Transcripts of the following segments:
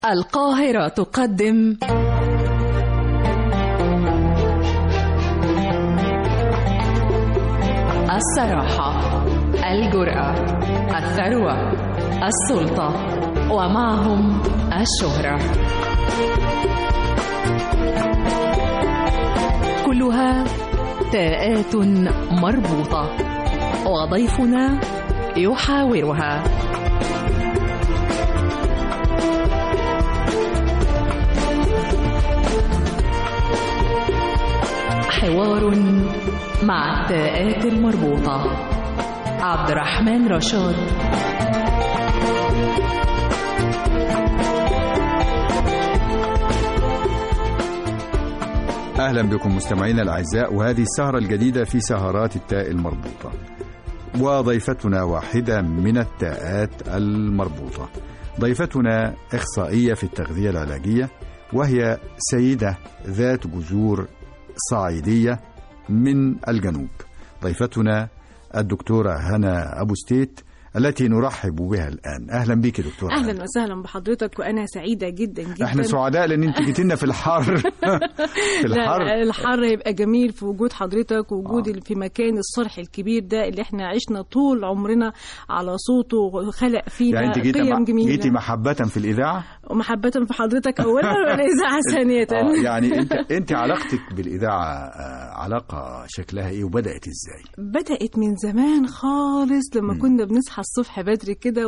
القاهرة تقدم الصراحة الجرأة الثروة السلطة ومعهم الشهرة كلها تاءات مربوطة وضيفنا يحاورها حوار مع التاءات المربوطة عبد الرحمن رشاد أهلا بكم مستمعينا الأعزاء وهذه السهرة الجديدة في سهرات التاء المربوطة وضيفتنا واحدة من التاءات المربوطة ضيفتنا إخصائية في التغذية العلاجية وهي سيدة ذات جذور صعيدية من الجنوب ضيفتنا الدكتورة هنا أبو ستيت التي نرحب بها الآن أهلا بك دكتورة هنا. اهلا وسهلا بحضرتك وانا سعيده جدا جدا احنا سعداء لان انت جيت لنا في الحر في الحر لا الحر هيبقى جميل في وجود حضرتك ووجود آه. آه. في مكان الصرح الكبير ده اللي احنا عشنا طول عمرنا على صوته وخلق فينا يعني انت جيتي قيم مع... جميله جيتي محبة في الإذاعة ومحبة في حضرتك اولا والاذاعه ثانيه اه يعني انت انت علاقتك بالإذاعة آه، علاقة شكلها ايه وبدأت ازاي؟ بدأت من زمان خالص لما مم. كنا بنصحى الصبح بدري كده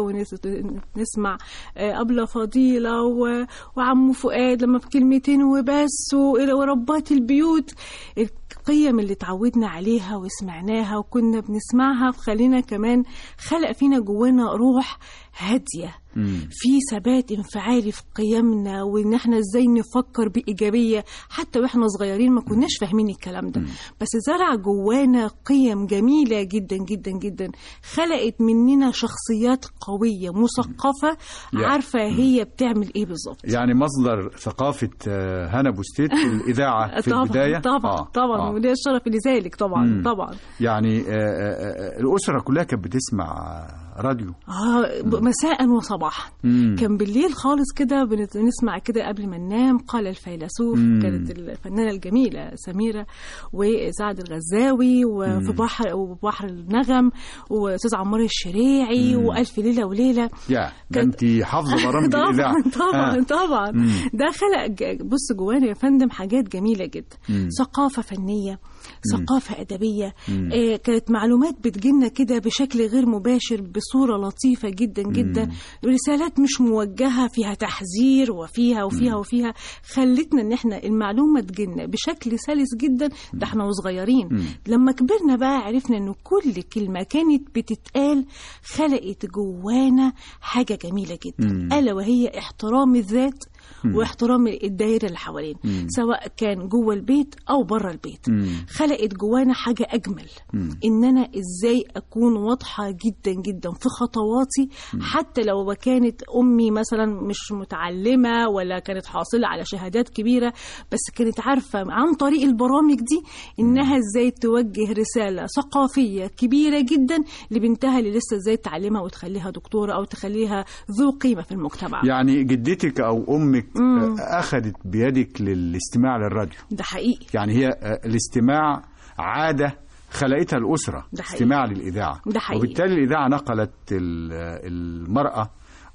ونسمع أبلة فضيلة و- وعمو فؤاد لما بكلمتين وبس و- وربات البيوت القيم اللي اتعودنا عليها وسمعناها وكنا بنسمعها خلينا كمان خلق فينا جوانا روح هادية مم. في ثبات انفعالي في قيمنا وان احنا ازاي نفكر بايجابيه حتى واحنا صغيرين ما كناش فاهمين الكلام ده بس زرع جوانا قيم جميله جدا جدا جدا خلقت مننا شخصيات قويه مثقفه يا. عارفه هي بتعمل ايه بالظبط يعني مصدر ثقافة آه، هنا بوستيت الإذاعة في طبعا البداية طبعا آه، طبعا آه. وليه الشرف لذلك طبعا مم. طبعا يعني آه، آه، آه، الأسرة كلها كانت بتسمع آه، راديو اه ب- مساء وصباحا مم. كان بالليل خالص كده بنت- بنسمع كده قبل ما ننام قال الفيلسوف مم. كانت الفنانة الجميلة سميرة وسعد الغزاوي وفي مم. بحر وبحر النغم وأستاذ عمار الشريعي مم. وألف ليلة وليلة يا ده كانت- انت حافظة برامج طبعا الإذاعة طبعا آه. طبعا مم. ده خلق ج- بص جوانا يا فندم حاجات جميلة جدا مم. ثقافة فنية ثقافة أدبية مم. آه كانت معلومات بتجيلنا كده بشكل غير مباشر بصورة لطيفة جدا جدا رسالات مش موجهة فيها تحذير وفيها وفيها وفيها خلتنا ان احنا المعلومة تجيلنا بشكل سلس جدا ده احنا وصغيرين مم. لما كبرنا بقى عرفنا ان كل كلمة كانت بتتقال خلقت جوانا حاجة جميلة جدا مم. ألا وهي احترام الذات مم. واحترام الدائرة اللي حوالينا مم. سواء كان جوه البيت أو بره البيت مم. خلقت جوانا حاجة أجمل مم. إن أنا إزاي أكون واضحة جدا جدا في خطواتي حتى لو كانت أمي مثلا مش متعلمة ولا كانت حاصلة على شهادات كبيرة بس كانت عارفة عن طريق البرامج دي إنها إزاي توجه رسالة ثقافية كبيرة جدا لبنتها اللي لسه إزاي تعلمها وتخليها دكتورة أو تخليها ذو قيمة في المجتمع يعني جدتك أو أمك مم. آه، أخذت بيدك للاستماع للراديو ده حقيقي يعني هي آه، الاستماع عادة خلقتها الأسرة ده حقيقي. استماع للإذاعة ده حقيقي. وبالتالي الإذاعة نقلت ال- المرأة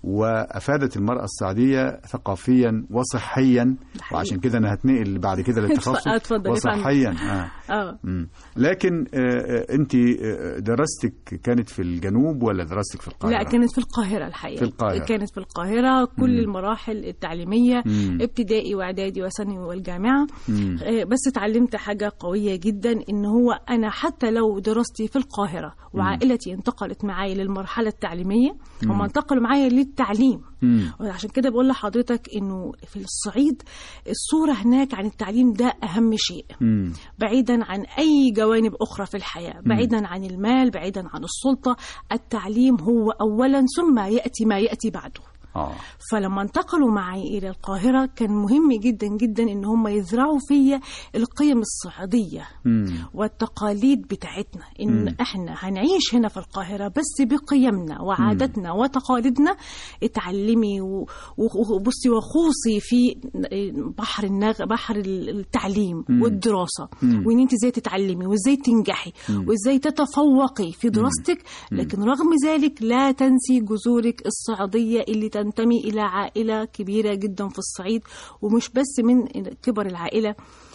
وأفادت المرأة السعودية ثقافيا وصحيا حقيقي. وعشان كده أنا هتنقل بعد كده للتخصص اتفضل يا فندم. وصحيا آه. اه مم. لكن أنت دراستك كانت في الجنوب ولا دراستك في القاهرة؟ لا كانت في القاهرة الحقيقة في القاهرة. كانت في القاهرة كل مم. المراحل التعليمية مم. ابتدائي واعدادي وثانوي والجامعة مم. آه، بس اتعلمت حاجة قوية جدا ان هو انا حتى لو دراستي في القاهرة وعائلتي انتقلت معايا للمرحلة التعليمية هم انتقلوا معايا للتعليم مم. وعشان كده بقول لحضرتك انه في الصعيد الصورة هناك عن التعليم ده اهم شيء مم. بعيدا عن اي جوانب اخرى في الحياه بعيدا عن المال بعيدا عن السلطه التعليم هو اولا ثم ياتي ما ياتي بعده اه فلما انتقلوا معي إلى القاهرة كان مهم جدا جدا إن هم يزرعوا فيا القيم الصعيدية مم. والتقاليد بتاعتنا إن مم. إحنا هنعيش هنا في القاهرة بس بقيمنا وعاداتنا وتقاليدنا اتعلمي و- و- وبصي وخوصي في بحر النغ بحر التعليم مم. والدراسة مم. وإن أنت إزاي تتعلمي وإزاي تنجحي وإزاي تتفوقي في دراستك لكن رغم ذلك لا تنسي جذورك الصعيدية اللي تنتمي إلى عائلة كبيرة جدا في الصعيد ومش بس من كبر العائلة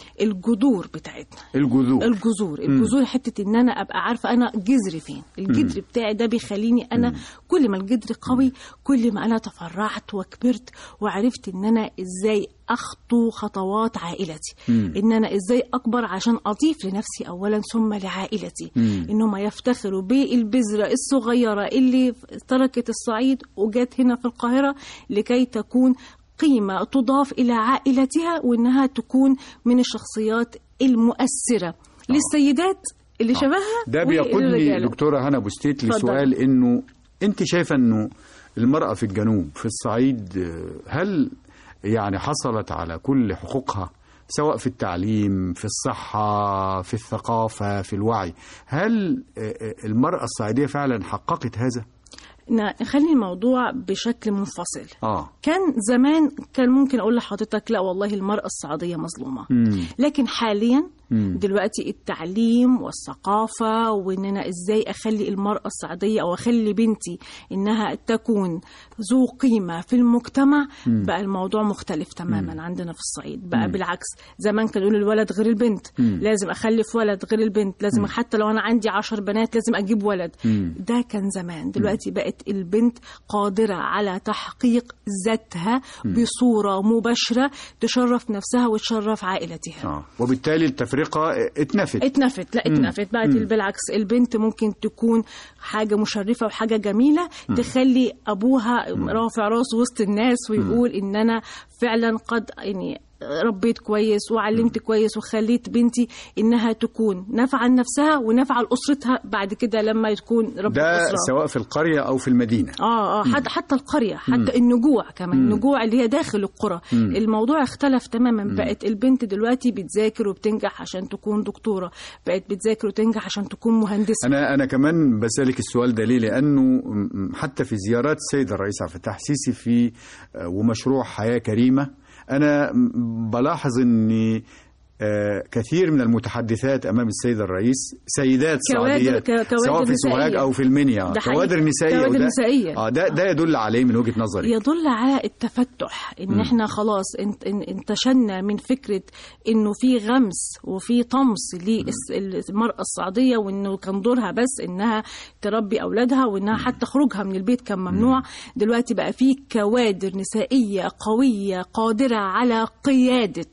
الجذور بتاعتنا الجذور الجذور الجذور حته ان انا ابقى عارفه انا جذري فين الجذر بتاعي ده بيخليني انا كل ما الجذر قوي كل ما انا تفرعت وكبرت وعرفت ان انا ازاي اخطو خطوات عائلتي مم. ان انا ازاي اكبر عشان اضيف لنفسي اولا ثم لعائلتي مم. ان هم يفتخروا بالبذره الصغيره اللي تركت الصعيد وجت هنا في القاهره لكي تكون قيمه تضاف الى عائلتها وانها تكون من الشخصيات المؤثره للسيدات اللي شبهها ده بيقودني وللرجالة. دكتورة هنا بوستيت اتفضل. لسؤال انه انت شايفة انه المرأة في الجنوب في الصعيد آه، هل يعني حصلت على كل حقوقها سواء في التعليم في الصحة في الثقافة في الوعي هل آه، آه، المرأة الصعيدية فعلا حققت هذا؟ نخلي الموضوع بشكل منفصل اه كان زمان كان ممكن اقول لحضرتك لا والله المراه الصعيديه مظلومه مم. لكن حاليا مم. دلوقتي التعليم والثقافة وإن أنا إزاي أخلي المرأة الصعيدية أو أخلي بنتي إنها تكون ذو قيمة في المجتمع مم. بقى الموضوع مختلف تماما عندنا في الصعيد بقى بالعكس زمان كانوا يقولوا الولد غير البنت مم. لازم أخلف ولد غير البنت لازم حتى لو أنا عندي عشر بنات لازم أجيب ولد مم. ده كان زمان دلوقتي بقت البنت قادرة على تحقيق ذاتها بصورة مباشرة تشرف نفسها وتشرف عائلتها اه وبالتالي التفرقة اتنفت اتنفت لا اتنفت بقت بالعكس البنت ممكن تكون حاجة مشرفة وحاجة جميلة تخلي أبوها رافع راسه وسط الناس ويقول إن أنا فعلا قد يعني ربيت كويس وعلمت كويس وخليت بنتي انها تكون نافعه لنفسها ونافعه لاسرتها بعد كده لما تكون رب ده الاسره سواء في القرية أو في المدينة اه اه حتى حتى القريه حتى النجوع كمان النجوع اللي هي داخل القرى الموضوع اختلف تماما بقت البنت دلوقتي بتذاكر وبتنجح عشان تكون دكتوره بقت بتذاكر وتنجح عشان تكون مهندسه أنا أنا كمان بسألك السؤال ده ليه؟ لأنه م- حتى في زيارات السيد الرئيس عبد الفتاح السيسي في آه، ومشروع حياة كريمة أنا م- بلاحظ إن آه، كثير من المتحدثات امام السيد الرئيس سيدات كوادر- صعيديات ك- كوادر سواء في سوهاج نسائية. او في المنيا ده حقيقي. كوادر نسائيه كوادر وده- نسائية. اه ده ده يدل عليه من وجهه نظري يدل على التفتح ان احنا خلاص انت- ان- انتشلنا من فكره انه في غمس وفي طمس للمراه الصعيديه وانه كان دورها بس انها تربي اولادها وانها حتى خروجها من البيت كان ممنوع دلوقتي بقى في كوادر نسائيه قويه قادره على قياده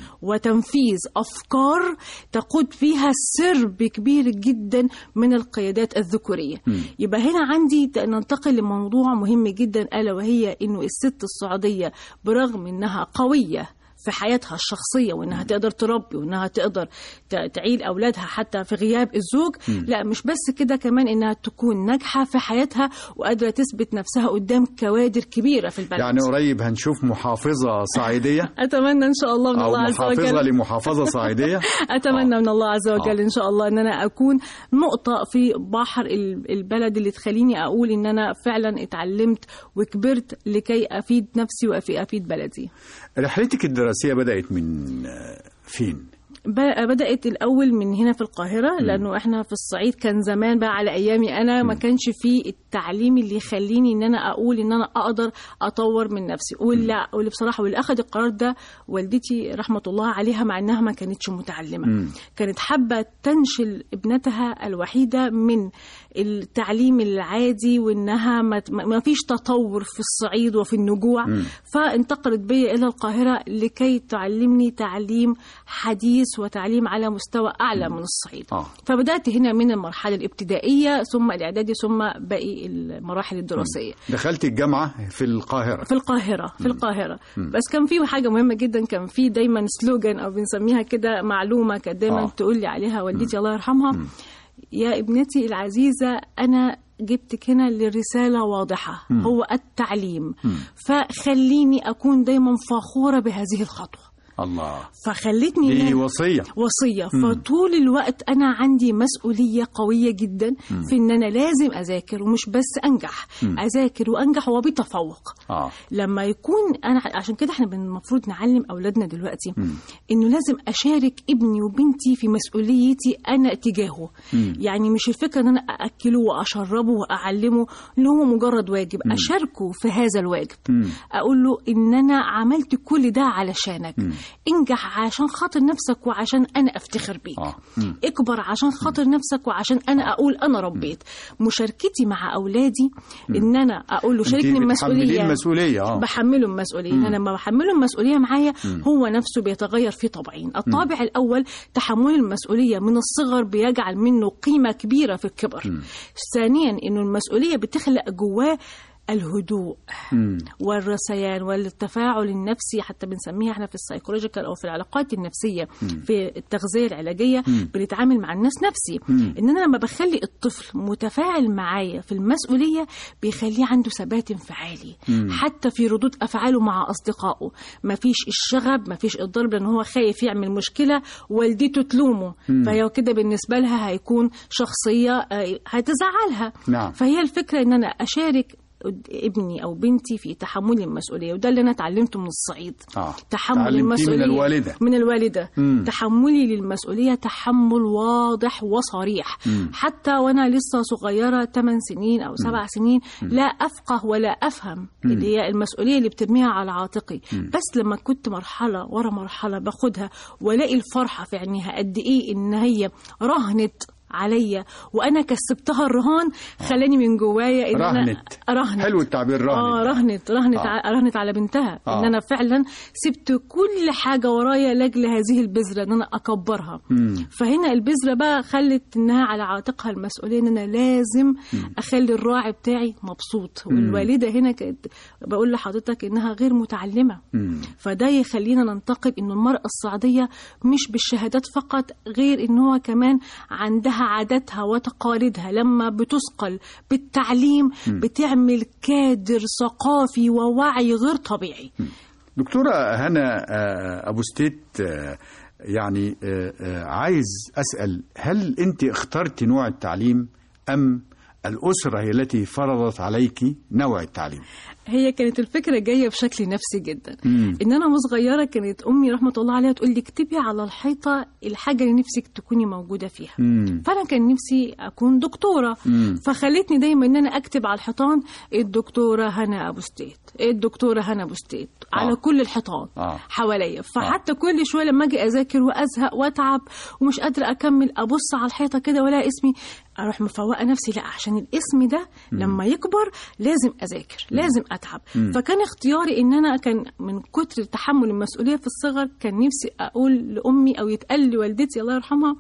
وتنفيذ افكار تقود فيها سرب كبير جدا من القيادات الذكوريه يبقى هنا عندي ت- ننتقل لموضوع مهم جدا الا وهي انه الست السعوديه برغم انها قويه في حياتها الشخصيه وانها تقدر تربي وانها تقدر ت- تعيل اولادها حتى في غياب الزوج لا مش بس كده كمان انها تكون ناجحه في حياتها وقادره تثبت نفسها قدام كوادر كبيره في البلد يعني قريب هنشوف محافظه صعيديه اتمنى ان شاء الله من او الله عز محافظه وجل لمحافظه صعيديه اتمنى من الله عز وجل آه. ان شاء الله ان انا اكون نقطه في بحر ال- البلد اللي تخليني اقول ان انا فعلا اتعلمت وكبرت لكي افيد نفسي وافيد بلدي رحلتك الدراسيه بدات من آه، فين ب- بدات الاول من هنا في القاهره لانه احنا في الصعيد كان زمان بقى على ايامي انا ما كانش فيه التعليم اللي يخليني ان انا اقول ان انا اقدر اطور من نفسي واللي, واللي بصراحه واللي اخذ القرار ده والدتي رحمه الله عليها مع انها ما كانتش متعلمه كانت حابه تنشل ابنتها الوحيده من التعليم العادي وانها ما ما فيش تطور في الصعيد وفي النجوع فانتقلت بي الى القاهره لكي تعلمني تعليم حديث وتعليم على مستوى اعلى من الصعيد آه. فبدات هنا من المرحله الابتدائيه ثم الاعدادي ثم باقي المراحل الدراسيه دخلت الجامعه في القاهره في القاهرة في القاهرة بس كان في حاجة مهمة جدا كان في دايما سلوجان أو بنسميها كده معلومة كانت دايما آه. تقول لي عليها والدتي الله يرحمها يا ابنتي العزيزة أنا جبتك هنا لرسالة واضحة هو التعليم فخليني أكون دايما فخورة بهذه الخطوة الله فخلتني دي إن- وصية وصية فطول الوقت أنا عندي مسؤولية قوية جدا في إن أنا لازم أذاكر ومش بس أنجح أذاكر وأنجح وبتفوق اه لما يكون انا عشان كده احنا المفروض نعلم اولادنا دلوقتي انه لازم اشارك ابني وبنتي في مسؤوليتي انا تجاهه يعني مش الفكره ان انا ااكله واشربه واعلمه اللي هو مجرد واجب اشاركه في هذا الواجب اقول له ان انا عملت كل ده علشانك انجح عشان خاطر نفسك وعشان انا افتخر بيك آه. اكبر عشان خاطر نفسك وعشان انا اقول انا ربيت مشاركتي مع اولادي ان انا اقول له شاركني انت المسؤوليه بتحمليه المسؤوليه اه بحمله المسؤوليه انا لما بحمله المسؤوليه معايا هو نفسه بيتغير في طبعين الطابع الاول تحمل المسؤوليه من الصغر بيجعل منه قيمه كبيره في الكبر ثانيا انه المسؤوليه بتخلق جواه الهدوء والرثيان والتفاعل النفسي حتى بنسميها احنا في السايكولوجيكال او في العلاقات النفسيه في التغذيه العلاجيه بنتعامل مع الناس نفسي ان انا لما بخلي الطفل متفاعل معايا في المسؤوليه بيخليه عنده ثبات انفعالي حتى في ردود افعاله مع اصدقائه مفيش الشغب مفيش الضرب لان هو خايف يعمل مشكله والدته تلومه فهي كده بالنسبه لها هيكون شخصيه آه، هتزعلها نعم. فهي الفكره ان انا اشارك ابني او بنتي في تحمل المسؤوليه وده اللي انا اتعلمته من الصعيد آه. تحمل تعلمتيه من المسؤوليه الوالدة. من الوالده مم. تحملي للمسؤوليه تحمل واضح وصريح حتى وانا لسه صغيره 8 سنين او 7 سنين لا افقه ولا افهم اللي هي المسؤوليه اللي بترميها على عاتقي بس لما كنت مرحله ورا مرحله باخدها والاقي الفرحه في عينيها قد ايه ان هي رهنت عليا وانا كسبتها الرهان خلاني من جوايا ان انا رهنت. رهنت حلو التعبير رهنت اه ده. رهنت رهنت آه. ع- رهنت على بنتها آه. ان انا فعلا سبت كل حاجه ورايا لاجل هذه البذره ان انا اكبرها فهنا البذره بقى خلت انها على عاتقها المسؤوليه ان انا لازم اخلي الراعي بتاعي مبسوط والوالده هنا كانت بقول لحضرتك انها غير متعلمه فده يخلينا ننتقد ان المراه الصعيديه مش بالشهادات فقط غير ان هو كمان عندها عاداتها وتقاليدها لما بتثقل بالتعليم بتعمل كادر ثقافي ووعي غير طبيعي دكتورة هنا آه، أبو ستيت آه، يعني آه، آه، عايز أسأل هل أنت اخترت نوع التعليم أم الأسرة هي التي فرضت عليك نوع التعليم هي كانت الفكرة جاية بشكل نفسي جدا مم. إن أنا وصغيرة كانت أمي رحمة الله عليها تقول لي اكتبي على الحيطة الحاجة اللي نفسك تكوني موجودة فيها مم. فأنا كان نفسي أكون دكتورة مم. فخلتني دايما إن أنا أكتب على الحيطان الدكتورة هنا أبو ستيت الدكتورة هنا أبو ستيت على آه. كل الحيطان آه. حواليا فحتى كل شوية لما أجي أذاكر وأزهق وأتعب ومش قادرة أكمل أبص على الحيطة كده ولا اسمي أروح مفوقة نفسي لا عشان الاسم ده لما يكبر لازم أذاكر لازم أتعب فكان اختياري إن أنا كان من كتر تحمل المسؤولية في الصغر كان نفسي أقول لأمي أو يتقال لوالدتي الله يرحمها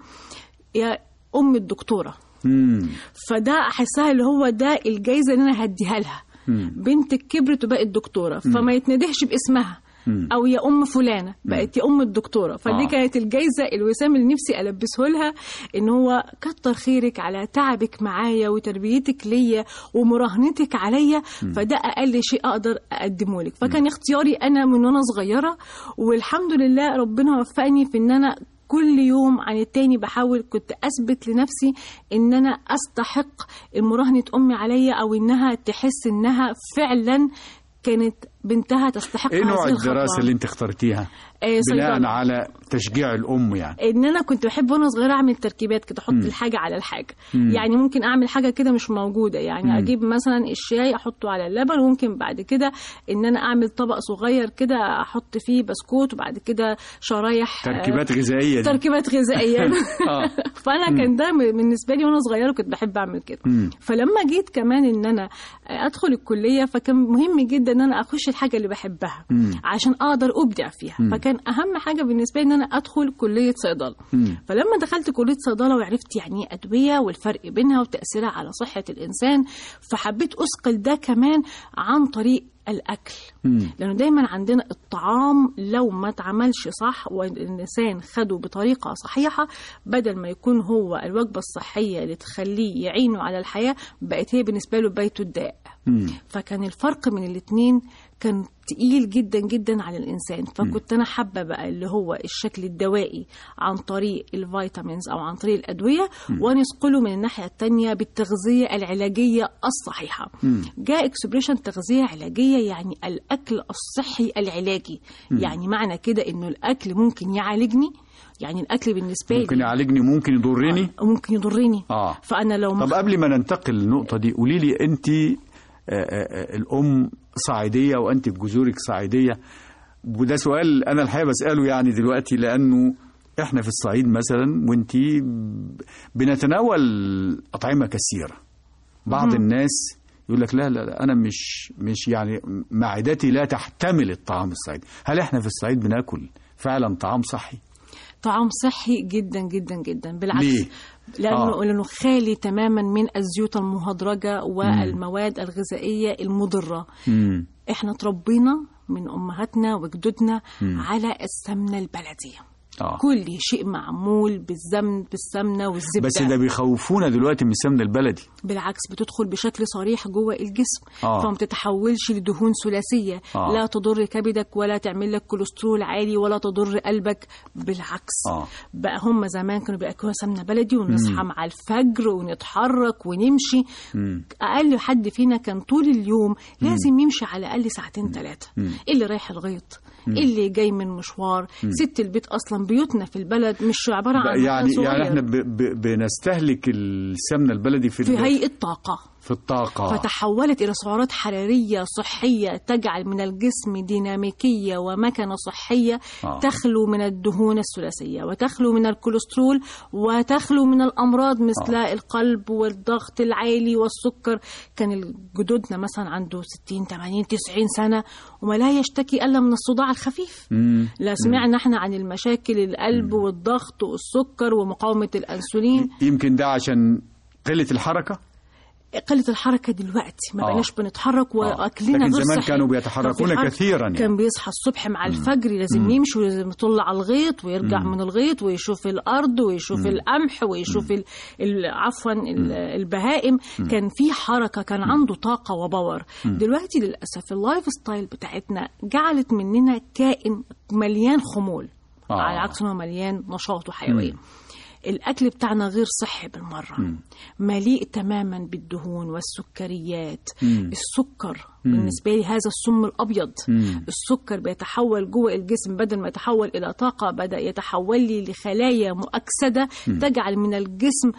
يا أم الدكتورة مم. فده احسها اللي هو ده الجايزه اللي انا هديها لها بنتك كبرت وبقت دكتوره فما يتندهش باسمها او يا ام فلانه بقت يا ام الدكتوره فدي آه. كانت الجايزه الوسام اللي نفسي البسه لها ان هو كتر خيرك على تعبك معايا وتربيتك ليا ومراهنتك عليا فده اقل شيء اقدر اقدمه لك فكان اختياري انا من وانا صغيره والحمد لله ربنا وفقني في ان انا كل يوم عن التاني بحاول كنت اثبت لنفسي ان انا استحق مراهنه امي عليا او انها تحس انها فعلا كانت بنتها تستحق إيه نوع هذه الدراسة الخطوة. اللي أنت اخترتيها آه، بناء صيدلة. على تشجيع الأم يعني ان انا كنت بحب وانا صغيره اعمل تركيبات كده احط الحاجه على الحاجه يعني ممكن اعمل حاجه كده مش موجوده يعني اجيب مثلا الشاي احطه على اللبن وممكن بعد كده ان انا اعمل طبق صغير كده احط فيه بسكوت وبعد كده شرايح آه، تركيبات غذائية دي. تركيبات غذائيه آه. فانا كان ده م- بالنسبه لي وانا صغيره كنت بحب اعمل كده فلما جيت كمان ان انا ادخل الكليه فكان مهم جدا ان انا اخش الحاجه اللي بحبها عشان اقدر ابدع فيها فكان اهم حاجه بالنسبه لي ان انا ادخل كليه صيدله فلما دخلت كليه صيدله وعرفت يعني ايه ادويه والفرق بينها وتاثيرها على صحه الانسان فحبيت اثقل ده كمان عن طريق الاكل مم. لانه دايما عندنا الطعام لو ما اتعملش صح والانسان خده بطريقه صحيحه بدل ما يكون هو الوجبه الصحيه اللي تخليه يعينه على الحياه بقت هي بالنسبه له بيته الداء مم. فكان الفرق من الاتنين كان تقيل جدا جدا على الانسان فكنت انا حابه بقى اللي هو الشكل الدوائي عن طريق الفيتامينز او عن طريق الادويه ونسقله من الناحيه الثانيه بالتغذيه العلاجيه الصحيحه جاء اكسبريشن تغذيه علاجيه يعني الاكل الصحي العلاجي يعني معنى كده انه الاكل ممكن يعالجني يعني الاكل بالنسبه لي ممكن يعالجني ممكن يضرني ممكن يضرني اه فانا لو ما طب قبل ما ننتقل للنقطة دي قولي لي أنت آه، آه، آه، الأم صعيدية وأنت بجذورك صعيدية وده سؤال أنا الحقيقة بسأله يعني دلوقتي لأنه إحنا في الصعيد مثلا وأنت بنتناول أطعمة كثيرة بعض الناس يقول لك لا لا لا أنا مش مش يعني معدتي لا تحتمل الطعام الصعيدي هل إحنا في الصعيد بناكل فعلا طعام صحي؟ طعام صحي جدا جدا جدا بالعكس ليه؟ لانه آه. لانه خالي تماما من الزيوت المهدرجه والمواد الغذائيه المضره مم. احنا تربينا من امهاتنا وجدودنا على السمنه البلدي آه. كل شيء معمول بالزمن بالسمنه والزبده بس ده بيخوفونا دلوقتي من السمن البلدي بالعكس بتدخل بشكل صريح جوه الجسم آه. فما بتتحولش لدهون ثلاثيه آه. لا تضر كبدك ولا تعمل لك كوليسترول عالي ولا تضر قلبك بالعكس آه. بقى هم زمان كانوا بياكلوا سمنه بلدي ونصحى مع الفجر ونتحرك ونمشي مم. اقل حد فينا كان طول اليوم لازم يمشي على الاقل ساعتين ثلاثه اللي رايح الغيط اللي جاي من مشوار ست البيت اصلا بيوتنا في البلد مش عباره عن يعني مكان يعني صغير. احنا ب ب بنستهلك السمنه البلدي في في ال- هيئه طاقه في الطاقه فتحولت إلى سعرات حرارية صحية تجعل من الجسم ديناميكية ومكنة صحية آه. تخلو من الدهون الثلاثية وتخلو من الكوليسترول وتخلو من الأمراض مثل آه. القلب والضغط العالي والسكر كان جدودنا مثلا عنده 60 80 90 سنة وما لا يشتكي إلا من الصداع الخفيف مم. لا سمعنا احنا عن المشاكل القلب والضغط والسكر ومقاومة الأنسولين يمكن ده عشان قله الحركه قلة الحركة دلوقتي ما آه. بقناش بنتحرك واكلنا لكن غير زمان صحي. كانوا كان بيتحركون في حركة. كثيراً يعني. كان بيصحى الصبح مع الفجر لازم يمشي ولازم يطل على الغيط ويرجع من الغيط ويشوف الارض ويشوف القمح ويشوف ال... ال... عفوا ال... البهائم كان في حركة كان عنده طاقة وباور دلوقتي للاسف اللايف ستايل بتاعتنا جعلت مننا كائن مليان خمول آه. على عكس انه مليان نشاط وحيويه الاكل بتاعنا غير صحي بالمره مليء تماما بالدهون والسكريات السكر بالنسبه لي هذا السم الابيض السكر بيتحول جوه الجسم بدل ما يتحول الى طاقه بدا يتحول لي لخلايا مؤكسده تجعل من الجسم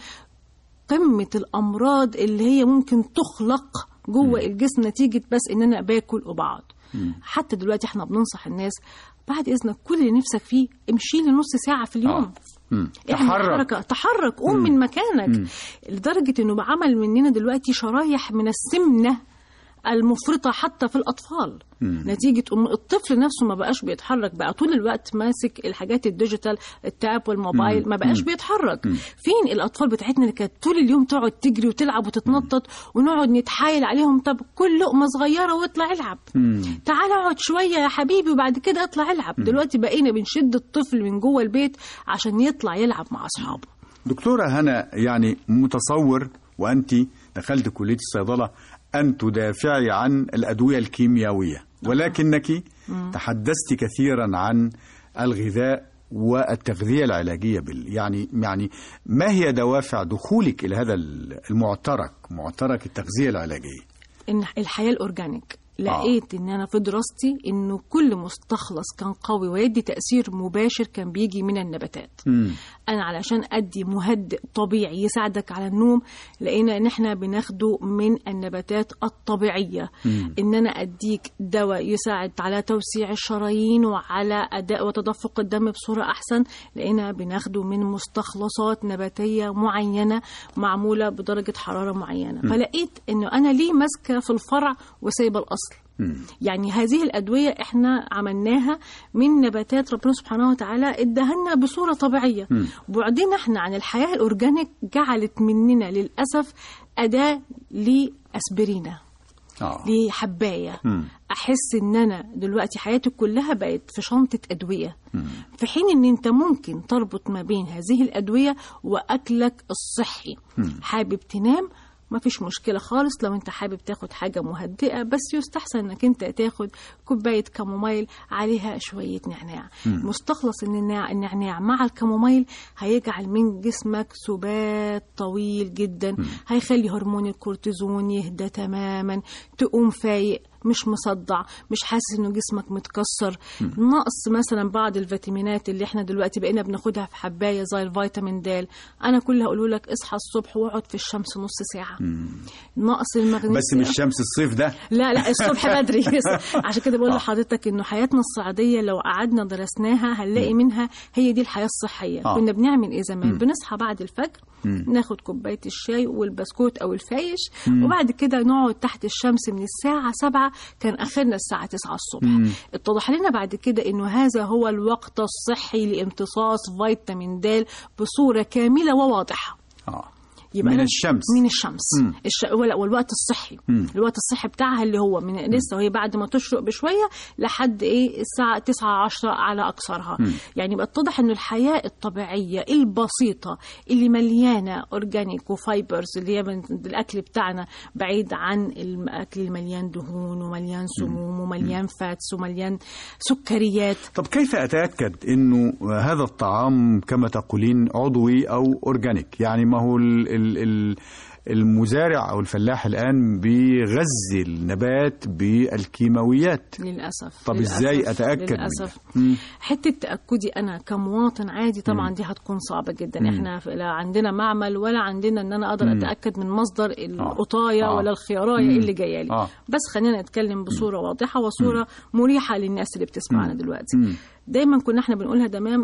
قمه الامراض اللي هي ممكن تخلق جوه الجسم نتيجه بس ان انا باكل وبقعد حتى دلوقتي احنا بننصح الناس بعد اذنك كل اللي نفسك فيه امشي لي نص ساعه في اليوم آه. مم. اعمل تحرك حركة تحرك قوم من مكانك لدرجة انه بعمل مننا دلوقتي شرايح من السمنة المفرطة حتى في الأطفال نتيجة أم الطفل نفسه ما بقاش بيتحرك بقى طول الوقت ماسك الحاجات الديجيتال التاب والموبايل ما بقاش بيتحرك فين الأطفال بتاعتنا اللي كانت طول اليوم تقعد تجري وتلعب وتتنطط ونقعد نتحايل عليهم طب كل لقمة صغيرة واطلع العب تعال اقعد شوية يا حبيبي وبعد كده اطلع العب دلوقتي بقينا بنشد الطفل من جوه البيت عشان يطلع يلعب مع أصحابه دكتوره هنا يعني متصور وانت دخلت كليه الصيدله ان تدافعي عن الادويه الكيميائيه ولكنك تحدثت كثيرا عن الغذاء والتغذيه العلاجيه بال يعني يعني ما هي دوافع دخولك الى هذا المعترك معترك التغذيه العلاجيه ان الحياه الاورجانيك لقيت ان انا في دراستي انه كل مستخلص كان قوي ويدي تاثير مباشر كان بيجي من النباتات مم. انا علشان ادي مهدئ طبيعي يساعدك على النوم لقينا ان احنا بناخده من النباتات الطبيعيه مم. ان انا اديك دواء يساعد على توسيع الشرايين وعلى اداء وتدفق الدم بصوره احسن لقينا بناخده من مستخلصات نباتيه معينه معموله بدرجه حراره معينه فلقيت انه انا ليه ماسكه في الفرع وسايبه الاصل يعني هذه الأدوية إحنا عملناها من نباتات ربنا سبحانه وتعالى ادهنا بصورة طبيعية بعدين إحنا عن الحياة الأورجانيك جعلت مننا للأسف أداة لأسبرينا آه. لحبايه مم. احس ان انا دلوقتي حياتي كلها بقت في شنطه ادويه في حين ان انت ممكن تربط ما بين هذه الادويه واكلك الصحي حابب تنام ما فيش مشكلة خالص لو انت حابب تاخد حاجة مهدئة بس يستحسن انك انت تاخد كوباية كامومايل عليها شوية نعناع مستخلص ان النع- النعناع مع الكامومايل هيجعل من جسمك سبات طويل جدا هيخلي هرمون الكورتيزون يهدى تماما تقوم فايق مش مصدع مش حاسس انه جسمك متكسر نقص مثلا بعض الفيتامينات اللي احنا دلوقتي بقينا بناخدها في حبايه زي الفيتامين د انا كل هقوله لك اصحى الصبح واقعد في الشمس نص ساعه نقص المغنيسيوم بس مش شمس الصيف ده لا لا الصبح بدري عشان كده بقول لحضرتك انه حياتنا الصعيديه لو قعدنا درسناها هنلاقي منها هي دي الحياه الصحيه آه. كنا بنعمل ايه زمان بنصحى بعد الفجر ناخد كوبايه الشاي والبسكوت او الفايش وبعد كده نقعد تحت الشمس من الساعه 7 كان اخرنا الساعه 9 الصبح اتضح لنا بعد كده انه هذا هو الوقت الصحي لامتصاص فيتامين د بصوره كامله وواضحه اه يبقى من أنا- الشمس. من الشمس مم. الش... ولا والوقت الصحي مم. الوقت الصحي بتاعها اللي هو من لسه وهي بعد ما تشرق بشويه لحد ايه الساعه 9 10 على اكثرها يعني يبقى اتضح انه الحياه الطبيعيه البسيطه اللي مليانه اورجانيك وفايبرز اللي هي من الاكل بتاعنا بعيد عن الاكل المليان دهون ومليان سموم ومليان فاتس ومليان سكريات طب كيف أتأكد أنه هذا الطعام كما تقولين عضوي أو أورجانيك يعني ما هو ال ال ال المزارع أو الفلاح الآن بيغذي النبات بالكيماويات للاسف طب للأسف، إزاي أتأكد من للاسف ده؟ مم. حته تاكدي انا كمواطن عادي طبعا دي هتكون صعبه جدا احنا في- لا عندنا معمل ولا عندنا ان انا اقدر اتاكد من مصدر القطايه آه. ولا الخيارايه مم. اللي جايه لي آه. بس خلينا نتكلم بصوره واضحه وصوره مريحه للناس اللي بتسمعنا دلوقتي مم. دايما كنا احنا بنقولها تمام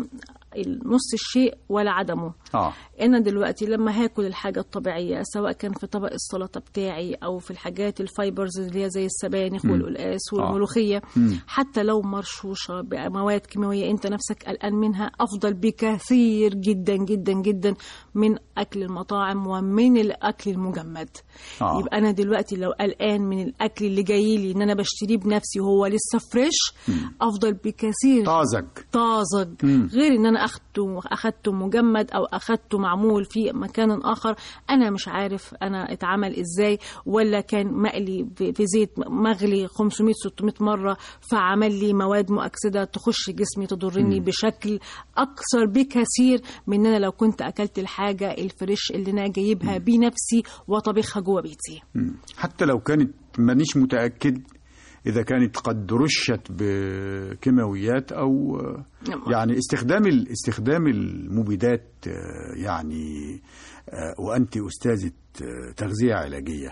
نص الشيء ولا عدمه آه انا دلوقتي لما هاكل الحاجه الطبيعيه سواء كان في طبق السلطه بتاعي او في الحاجات الفايبرز اللي هي زي السبانخ والقلقاس والملوخيه حتى لو مرشوشه بمواد كيماويه انت نفسك قلقان منها افضل بكثير جدا جدا جدا من اكل المطاعم ومن الاكل المجمد آه. يبقى انا دلوقتي لو قلقان من الاكل اللي جاي لي ان انا بشتريه بنفسي وهو لسه فريش افضل بكثير طازج طازج غير ان انا اخدته اخدته مجمد او اخدته معمول في مكان اخر انا مش عارف انا اتعمل ازاي ولا كان مقلي في في زيت مغلي 500 600 مره فعمل لي مواد مؤكسده تخش جسمي تضرني بشكل اكثر بكثير من ان انا لو كنت اكلت الحاجه الفريش اللي انا جايبها بنفسي وطبخها جوه بيتي مم. حتى لو كانت مانيش متأكد إذا كانت قد رشت بكيماويات أو نعم. يعني استخدام ال- استخدام المبيدات آه، يعني آه، وأنت أستاذة آه، تغذية علاجية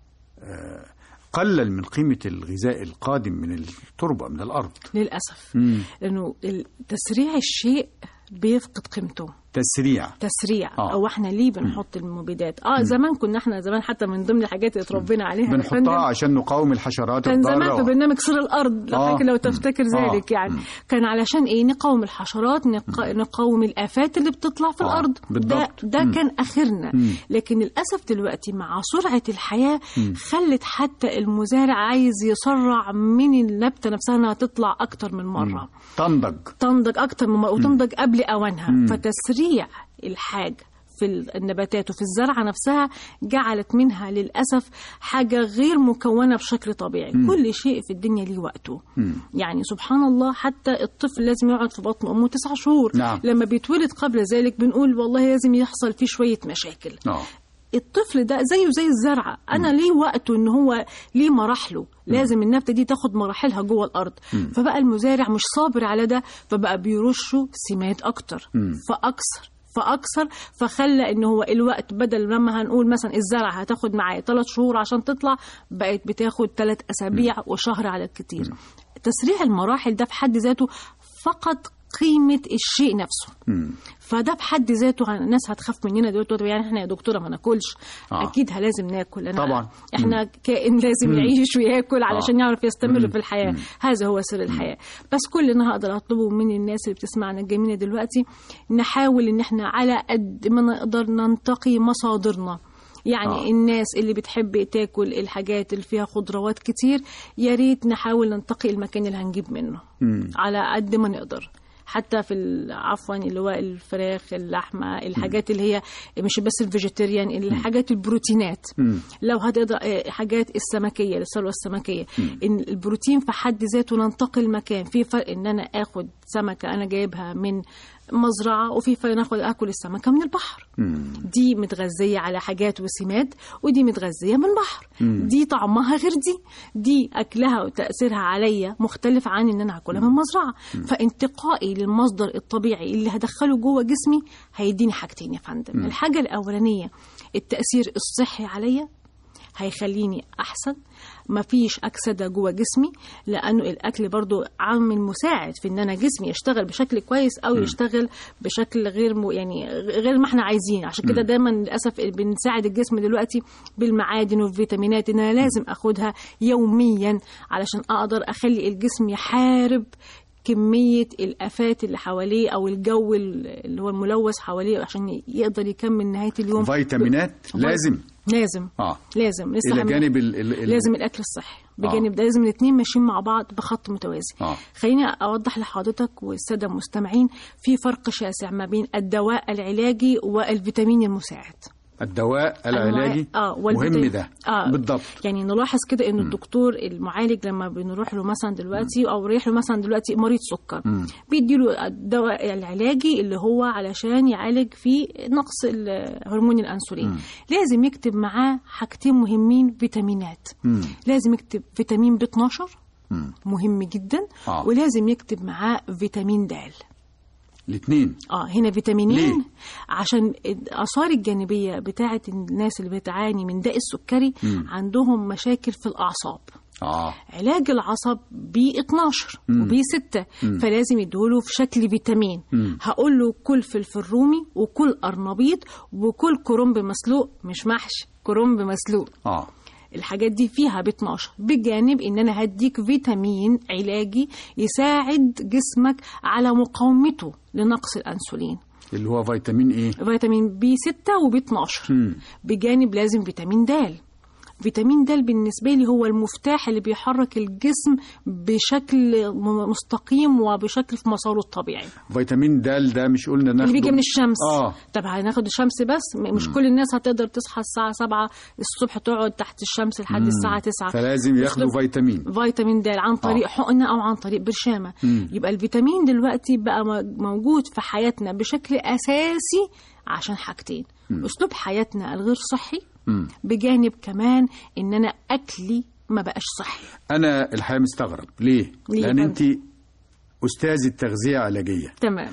آه، قلل من قيمة الغذاء القادم من التربة من الأرض للاسف مم. لانه تسريع الشيء بيفقد قيمته تسريع تسريع آه. او احنا ليه بنحط المبيدات اه زمان كنا احنا زمان حتى من ضمن الحاجات اللي اتربينا عليها يا فندم، بنحطها عشان نقاوم الحشرات كان زمان الضارة في برنامج سر الارض لو آه. فاكر لو تفتكر آه. ذلك يعني كان علشان ايه نقاوم الحشرات نق... نقاوم الافات اللي بتطلع في آه، الارض ده بالضبط. ده مم. كان اخرنا لكن للاسف دلوقتي مع سرعه الحياه خلت حتى المزارع عايز يسرع من النبته نفسها انها تطلع اكتر من مره تنضج تنضج اكتر من وتنضج قبل اوانها فتسريع الحاجه في النباتات وفي الزرعه نفسها جعلت منها للاسف حاجه غير مكونه بشكل طبيعي كل شيء في الدنيا ليه وقته يعني سبحان الله حتى الطفل لازم يقعد في بطن امه تسع شهور نعم. لما بيتولد قبل ذلك بنقول والله لازم يحصل فيه شويه مشاكل آه. الطفل ده زيه زي الزرعه انا ليه وقته ان هو ليه مراحله لازم النبته دي تاخد مراحلها جوه الارض فبقى المزارع مش صابر على ده فبقى بيرشوا سمات اكتر فاكثر فاكثر فخلى ان هو الوقت بدل لما هنقول مثلا الزرعه هتاخد معايا ثلاث شهور عشان تطلع بقت بتاخد ثلاث اسابيع وشهر على الكتير تسريع المراحل ده في حد ذاته فقد قيمه الشيء نفسه فده بحد ذاته عن- الناس هتخاف مننا دلوقتي تقول يعني احنا يا دكتوره ما ناكلش آه. آه. اكيد لازم ناكل أنا طبعاً. احنا كائن لازم يعيش وياكل علشان آه. يعرف يستمر في الحياه هذا هو سر الحياه بس كل اللي انا هقدر اطلبه من الناس اللي بتسمعنا الجميله دلوقتي نحاول ان احنا على قد ما نقدر ننتقي مصادرنا يعني آه. آه. الناس اللي بتحب تاكل الحاجات اللي فيها خضروات كتير يا ريت نحاول ننتقي المكان اللي هنجيب منه مم. على قد ما نقدر حتى في ال- عفوا اللي هو الفراخ اللحمه الحاجات اللي هي مش بس الفيجيتيريان الحاجات البروتينات مم. لو هتقدر آه، حاجات السمكيه الثروه السمكيه ان البروتين في حد ذاته ننتقي المكان في فرق ان انا اخد سمكه انا جايبها من مزرعه وفي فرق ناخد اكل السمكه من البحر مم. دي متغذية على حاجات وسمات ودي متغذية من بحر دي طعمها غير دي دي أكلها وتأثيرها عليا مختلف عن إن أنا هاكلها من مزرعة فانتقائي للمصدر الطبيعي اللي هدخله جوه جسمي هيديني حاجتين يا فندم الحاجة الأولانية التأثير الصحي عليا هيخليني احسن مفيش اكسده جوه جسمي لانه الاكل برضو عامل مساعد في ان انا جسمي يشتغل بشكل كويس او يشتغل بشكل غير م... يعني غير ما احنا عايزين عشان كده دايما للاسف بنساعد الجسم دلوقتي بالمعادن والفيتامينات ان انا لازم اخدها يوميا علشان اقدر اخلي الجسم يحارب كمية الآفات اللي حواليه أو الجو اللي هو الملوث حواليه عشان يقدر يكمل نهاية اليوم فيتامينات لازم لازم اه لازم لسه الى هن- جانب ال ال ال لازم الاكل الصحي بجانب ده لازم الاثنين ماشيين مع بعض بخط متوازي آه. خليني اوضح لحضرتك والساده المستمعين في فرق شاسع ما بين الدواء العلاجي والفيتامين المساعد الدواء العلاجي أنواع- اه مهم والفيتامين- ده آه بالضبط يعني نلاحظ كده ان الدكتور المعالج لما بنروح له مثلا دلوقتي او رايح له مثلا دلوقتي مريض سكر بيديله الدواء العلاجي اللي هو علشان يعالج فيه نقص ال- هرمون الانسولين لازم يكتب معاه حاجتين مهمين فيتامينات مم. لازم يكتب فيتامين ب 12 مم. مهم جدا آه. ولازم يكتب معاه فيتامين د الاثنين اه هنا فيتامينين ليه؟ عشان الاثار الجانبيه بتاعه الناس اللي بتعاني من داء السكري عندهم مشاكل في الاعصاب اه علاج العصب ب 12 وب 6 فلازم يدوله في شكل فيتامين هقول له كل فلفل رومي وكل قرنبيط وكل كرنب مسلوق مش محشي كرنب مسلوق اه الحاجات دي فيها ب 12 بجانب ان انا هديك فيتامين علاجي يساعد جسمك على مقاومته لنقص الانسولين اللي هو فيتامين ايه فيتامين بي 6 وبي 12 مم. بجانب لازم فيتامين د فيتامين د بالنسبة لي هو المفتاح اللي بيحرك الجسم بشكل م- مستقيم وبشكل في مساره الطبيعي فيتامين د ده مش قلنا ناخده اللي بيجي من الشمس اه طب هناخد الشمس بس م- مش كل الناس هتقدر تصحى الساعة 7 الصبح تقعد تحت الشمس لحد الساعة 9 فلازم ياخدوا أسلوب- فيتامين فيتامين د عن طريق آه. حقنه او عن طريق برشامه يبقى الفيتامين دلوقتي بقى م- موجود في حياتنا بشكل اساسي عشان حاجتين اسلوب حياتنا الغير صحي مم. بجانب كمان ان انا اكلي ما بقاش صحي انا الحقيقه مستغرب ليه ليه لان يا انت استاذه تغذيه علاجيه تمام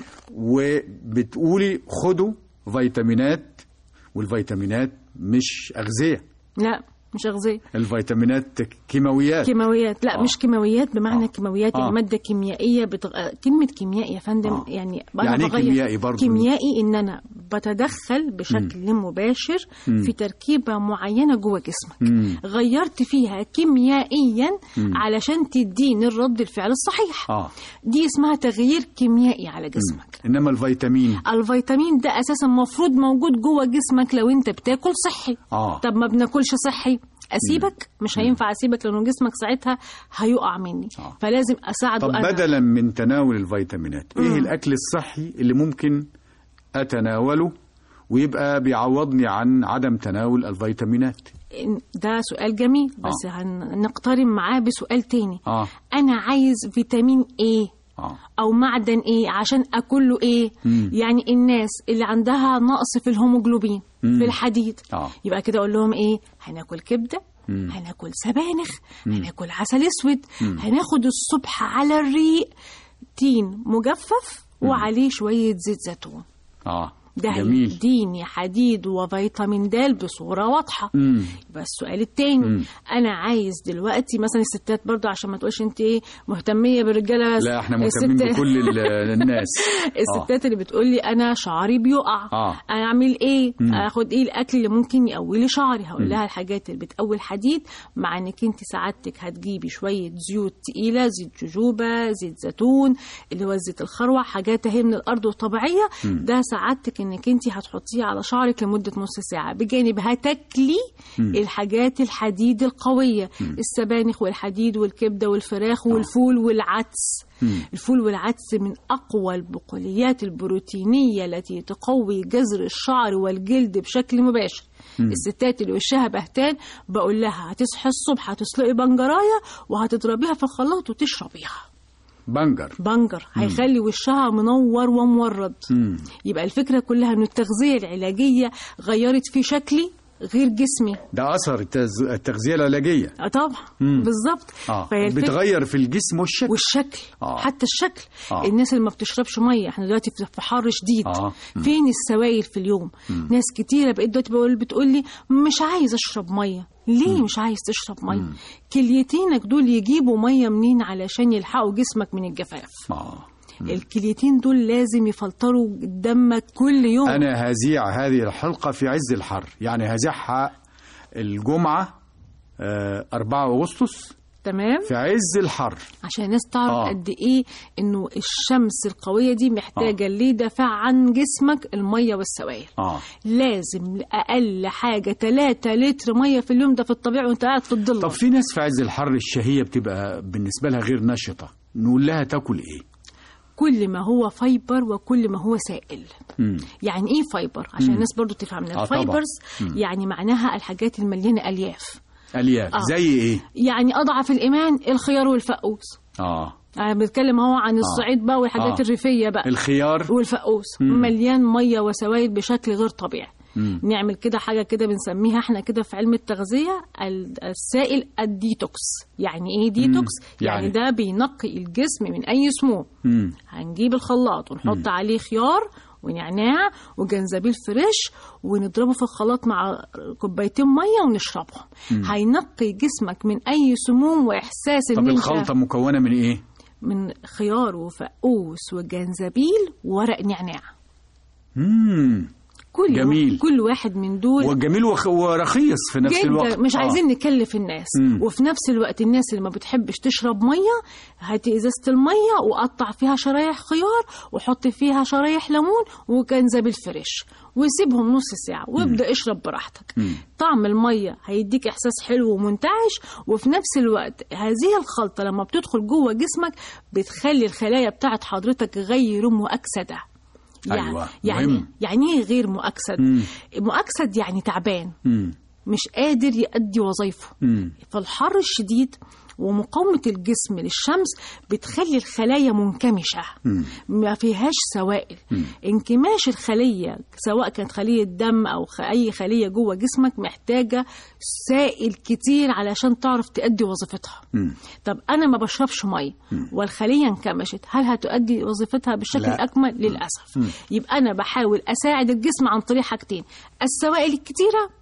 وبتقولي خدوا فيتامينات والفيتامينات مش اغذيه لا مش اغذيه الفيتامينات كيماويات كيماويات لا آه. مش كيماويات بمعنى آه. كيماويات آه. يعني ماده كيميائيه بتغ... كلمه كيميائي يا فندم آه. يعني يعني إيه بغير- كيميائي برضو؟ كيميائي ان انا بتدخل بشكل مباشر في تركيبه معينه جوه جسمك مم. غيرت فيها كيميائيا علشان تديني الرد الفعل الصحيح اه دي اسمها تغيير كيميائي على جسمك انما الفيتامين الفيتامين ده اساسا المفروض موجود جوه جسمك لو انت بتاكل صحي اه طب ما بناكلش صحي اسيبك مش هينفع اسيبك لانه جسمك ساعتها هيقع مني آه. فلازم اساعده طب انا بدلا من تناول الفيتامينات ايه الاكل الصحي اللي ممكن اتناوله ويبقى بيعوضني عن عدم تناول الفيتامينات ده سؤال جميل بس هنقترن معاه بسؤال تاني اه انا عايز فيتامين ايه اه او معدن ايه عشان اكل له ايه مم. يعني الناس اللي عندها نقص في الهيموجلوبين مم. في الحديد اه يبقى كده اقول لهم ايه هناكل كبده مم. هناكل سبانخ هناكل عسل اسود هناخد الصبح على الريق تين مجفف وعليه شويه زيت زيتون اه ده جميل هيديني حديد وفيتامين د بصوره واضحه مم. يبقى السؤال التاني مم. انا عايز دلوقتي مثلا الستات برضو عشان ما تقولش انت ايه مهتميه بالرجاله بس. لا احنا مهتمين الست- بكل ال- الناس الستات اللي بتقول لي انا شعري بيقع آه. انا اعمل ايه اخد ايه الاكل اللي ممكن يقوي لي شعري هقول لها الحاجات اللي بتقوي الحديد مع انك انت سعادتك هتجيبي شويه زيوت تقيله زيت جوجوبا زيت زيتون اللي هو زيت الخروع حاجات اهي من الارض وطبيعيه ده سعادتك ان انك انت هتحطيه على شعرك لمده نص ساعه بجانب هتاكلي الحاجات الحديد القويه السبانخ والحديد والكبده والفراخ والفول والعدس الفول والعدس من اقوى البقوليات البروتينيه التي تقوي جذر الشعر والجلد بشكل مباشر الستات اللي وشها بهتان بقول لها هتصحي الصبح هتسلقي بنجرايه وهتضربيها في الخلاط وتشربيها بنجر بنجر هيخلي وشها منور ومورد يبقى الفكره كلها ان التغذيه العلاجيه غيرت في شكلي غير جسمي ده اثر التز... التغذيه العلاجيه اه طبعا بالظبط اه فهي الفكرة- بتغير في الجسم والشكل والشكل آه. حتى الشكل آه. الناس اللي ما بتشربش ميه احنا دلوقتي في في حر شديد آه. فين السوائل في اليوم ناس كتيره بقيت دلوقتي بقول بتقول لي مش عايز اشرب ميه ليه مش عايز تشرب ميه كليتينك دول يجيبوا ميه منين علشان يلحقوا جسمك من الجفاف اه الكليتين دول لازم يفلتروا دمك كل يوم انا هذيع هذه الحلقه في عز الحر يعني هذيعها الجمعه آه 4 اغسطس تمام في عز الحر عشان الناس تعرف آه. قد ايه انه الشمس القويه دي محتاجه اللي يدافع عن جسمك الميه والسوائل اه لازم اقل حاجه 3 لتر ميه في اليوم ده في الطبيعي وانت قاعد في الضله طب في ناس في عز الحر الشهيه بتبقى بالنسبه لها غير نشطه نقول لها تاكل ايه كل ما هو فايبر وكل ما هو سائل مم. يعني ايه فايبر عشان الناس برضو تفهمنا آه، طبعا. الفايبرز يعني معناها الحاجات المليانه الياف الياف آه. زي ايه يعني اضعف الايمان الخيار والفقوس اه انا بتكلم هو عن الصعيد بقى والحاجات آه. الريفيه بقى الخيار والفقوس مليان ميه وسوائل بشكل غير طبيعي نعمل كده حاجه كده بنسميها احنا كده في علم التغذيه ال- السائل الديتوكس يعني ايه ديتوكس يعني, يعني- ده بينقي الجسم من اي سموم مم. هنجيب الخلاط ونحط عليه خيار ونعناع وجنزبيل فريش ونضربه في الخلاط مع كوبايتين ميه ونشربهم هينقي جسمك من اي سموم واحساس طب ان انت الخلطه مكونه من ايه من خيار وفقوس وجنزبيل وورق نعناع مم. كل جميل. كل واحد من دول وجميل وخ- ورخيص في نفس جدا الوقت مش آه. عايزين نكلف الناس مم. وفي نفس الوقت الناس اللي ما بتحبش تشرب ميه هاتي ازازه الميه وقطع فيها شرايح خيار وحط فيها شرايح ليمون وجنزبيل فريش وسيبهم نص ساعه وابدا اشرب براحتك طعم الميه هيديك احساس حلو ومنتعش وفي نفس الوقت هذه الخلطه لما بتدخل جوه جسمك بتخلي الخلايا بتاعت حضرتك غير مؤكسده يعني أيوة، يعني مهم. يعني ايه غير مؤكسد مم. مؤكسد يعني تعبان مم. مش قادر يؤدي وظيفه مم. فالحر الشديد ومقاومة الجسم للشمس بتخلي الخلايا منكمشة ما فيهاش سوائل انكماش الخلية سواء كانت خلية دم أو خ- أي خلية جوه جسمك محتاجة سائل كتير علشان تعرف تؤدي وظيفتها طب أنا ما بشربش مية والخلية انكمشت هل هتؤدي وظيفتها بالشكل لا. الأكمل للأسف يبقى أنا بحاول أساعد الجسم عن طريق حاجتين السوائل الكتيرة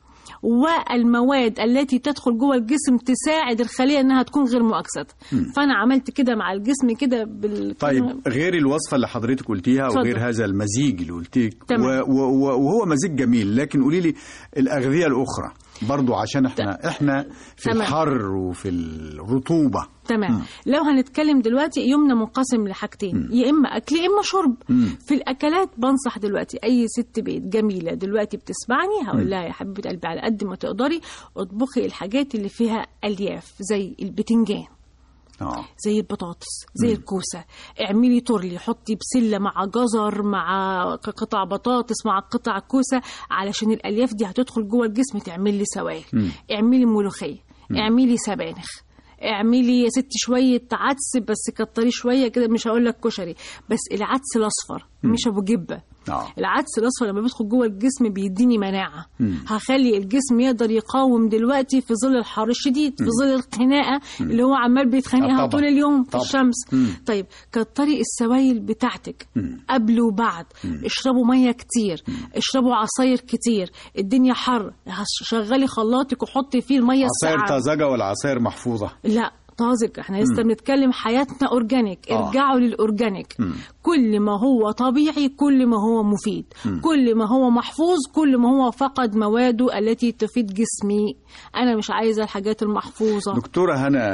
والمواد التي تدخل جوه الجسم تساعد الخليه انها تكون غير مؤكسده فانا عملت كده مع الجسم كده بال طيب غير الوصفة اللي حضرتك قلتيها اتفضل. وغير هذا المزيج اللي قلتيك تمام. و- و- و- وهو مزيج جميل لكن قولي لي الأغذية الأخرى برضو عشان احنا احنا في تمام. الحر وفي الرطوبة تمام لو هنتكلم دلوقتي يومنا منقسم لحاجتين يا اما اكل يا اما شرب في الاكلات بنصح دلوقتي اي ست بيت جميله دلوقتي بتسمعني هقول لها يا حبيبه قلبي على قد ما تقدري اطبخي الحاجات اللي فيها الياف زي البتنجان اه زي البطاطس زي الكوسة اعملي تورلي حطي بسلة مع جزر مع قطع بطاطس مع قطع كوسة علشان الألياف دي هتدخل جوه الجسم تعمل لي سوائل اعملي ملوخية اعملي سبانخ اعملي يا ستي شوية عدس بس كتري شوية كده مش هقول لك كشري بس العدس الأصفر مش أبو جبة اه العدس الاصفر لما بيدخل جوه الجسم بيديني مناعه هخلي الجسم يقدر يقاوم دلوقتي في ظل الحر الشديد في ظل الخناقه اللي هو عمال آه بيتخانقها طبعا. طول اليوم في طبعا. الشمس مم. طيب كتري السوائل بتاعتك قبل وبعد اشربوا ميه كتير اشربوا عصاير كتير الدنيا حر هش- شغلي خلاطك وحطي فيه الميه عصاير الساقعه طازجة ولا عصاير محفوظة لا طازج احنا لسه بنتكلم حياتنا اورجانيك آه. ارجعوا للاورجانيك كل ما هو طبيعي كل ما هو مفيد كل ما هو محفوظ كل ما هو فقد مواده التي تفيد جسمي انا مش عايزه الحاجات المحفوظه دكتورة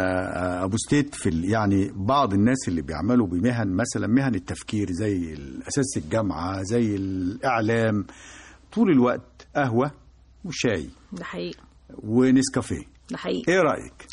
هنا أبو ستيت في ال- يعني بعض الناس اللي بيعملوا بمهن مثلا مهن التفكير زي أساس الجامعة زي الإعلام طول الوقت قهوة وشاي ده حقيقي ونسكافيه ده حقيقي إيه رأيك؟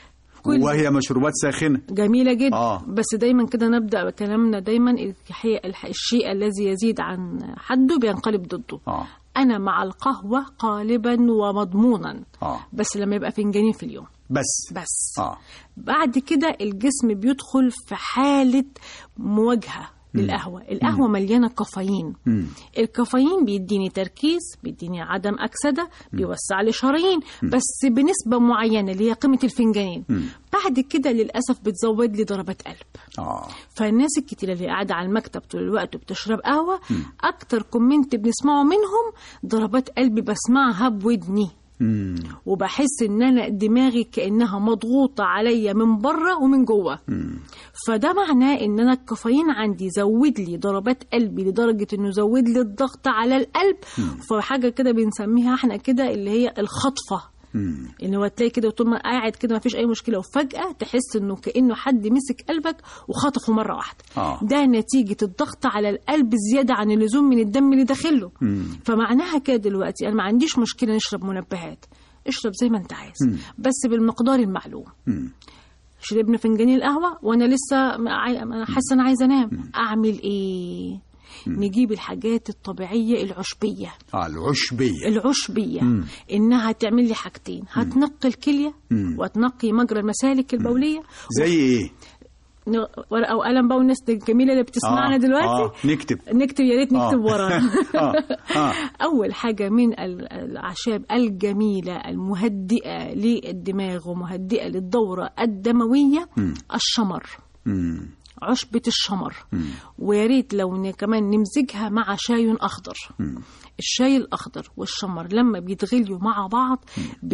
كل- وهي مشروبات ساخنة جميلة جدا آه. آه. بس دايما كده نبدأ بكلامنا دايما الحقيقة- الح- الشيء الذي يزيد عن حده بينقلب ضده آه أنا مع القهوة قالبا ومضمونا آه بس لما يبقى فنجانين في اليوم بس بس آه بعد كده الجسم بيدخل في حالة مواجهة للقهوة القهوة مليانة كافيين مم. الكافيين بيديني تركيز بيديني عدم أكسدة بيوسع لي شرايين بس بنسبة معينة اللي هي قيمة الفنجانين بعد كده للأسف بتزود لي ضربات قلب آه فالناس الكتير اللي قاعدة على المكتب طول الوقت وبتشرب قهوة أكتر كومنت بنسمعه منهم ضربات قلبي بسمعها بودني مم. وبحس ان انا دماغي كانها مضغوطه عليا من بره ومن جوه فده معناه ان انا الكافيين عندي زود لي ضربات قلبي لدرجه انه زود لي الضغط على القلب فحاجه كده بنسميها احنا كده اللي هي الخطفه مم. ان هو تلاقي كده طول ما قاعد كده ما فيش اي مشكله وفجاه تحس انه كانه حد مسك قلبك وخطفه مره واحده آه. ده نتيجه الضغط على القلب زياده عن اللزوم من الدم اللي داخله فمعناها كده دلوقتي انا ما عنديش مشكله نشرب منبهات اشرب زي ما انت عايز بس بالمقدار المعلوم مم. شربنا فنجانين القهوه وانا لسه عاي- أنا حاسه انا عايزه انام اعمل ايه نجيب الحاجات الطبيعيه العشبيه آه العشبية العشبية إنها تعمل لي حاجتين هتنقي الكلية وتنقي مجرى المسالك البولية زي إيه؟ ن- ورقة وقلم بقى والناس الجميلة اللي بتسمعنا آه، دلوقتي آه، نكتب. نكتب يا ريت نكتب آه. ورانا آه آه أول حاجة من ال- الأعشاب الجميلة المهدئة للدماغ ومهدئة للدورة الدموية الشمر مم. عشبة الشمر ويا ريت لو ن- كمان نمزجها مع شاي أخضر الشاي الأخضر والشمر لما بيتغليوا مع بعض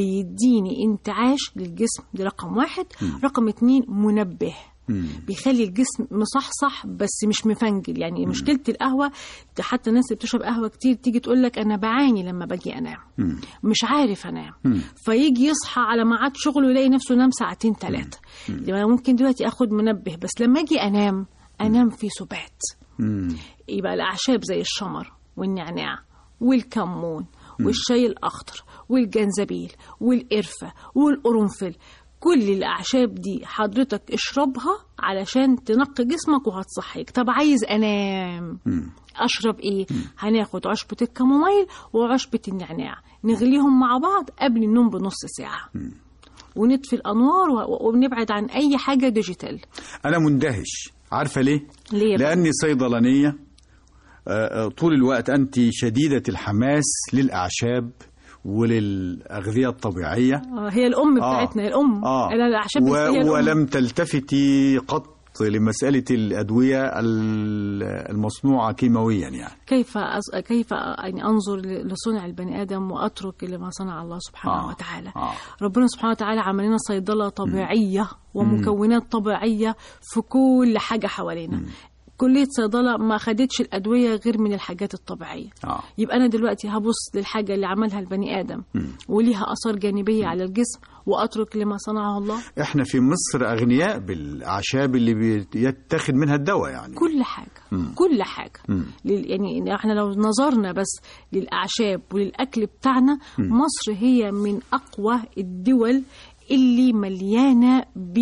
بيديني انتعاش للجسم دي رقم واحد رقم اتنين منبه بيخلي الجسم مصحصح بس مش مفنجل يعني مشكلة القهوة ده حتى الناس اللي بتشرب قهوة كتير تيجي تقول لك أنا بعاني لما باجي أنام مش عارف أنام فيجي يصحى على ميعاد شغله ويلاقي نفسه نام ساعتين ثلاثة ممكن دلوقتي أخد منبه بس لما أجي أنام أنام في سبات مم. يبقى الأعشاب زي الشمر والنعناع والكمون والشاي الأخضر والجنزبيل والقرفة والقرنفل كل الأعشاب دي حضرتك اشربها علشان تنقي جسمك وهتصحيك طب عايز أنام أشرب إيه؟ هناخد عشبة الكموميل وعشبة النعناع نغليهم مع بعض قبل النوم بنص ساعة ونطفي الأنوار و- ونبعد عن أي حاجة ديجيتال أنا مندهش عارفة ليه؟ ليه بقى؟ لأني صيدلانية آه، آه، طول الوقت أنت شديدة الحماس للأعشاب وللأغذية الطبيعية آه، هي الأم بتاعتنا هي الأم آه. أنا الأعشاب و... بالنسبة لي هي الأم. ولم تلتفتي قط لمسألة الأدوية ال- المصنوعة كيماويا يعني كيف أز... كيف يعني انظر ل- لصنع البني ادم واترك لما صنع الله سبحانه آه. وتعالى آه. ربنا سبحانه وتعالى عمل لنا صيدله طبيعيه ومكونات طبيعيه في كل حاجه حوالينا كلية صيدلة ما خدتش الأدوية غير من الحاجات الطبيعية آه. يبقى أنا دلوقتي هبص للحاجة اللي عملها البني آدم وليها آثار جانبية على الجسم وأترك لما صنعه الله إحنا في مصر أغنياء بالأعشاب اللي بيتاخد منها الدواء يعني كل حاجة كل حاجة لل- يعني احنا لو نظرنا بس للأعشاب وللأكل بتاعنا مصر هي من أقوى الدول اللي مليانة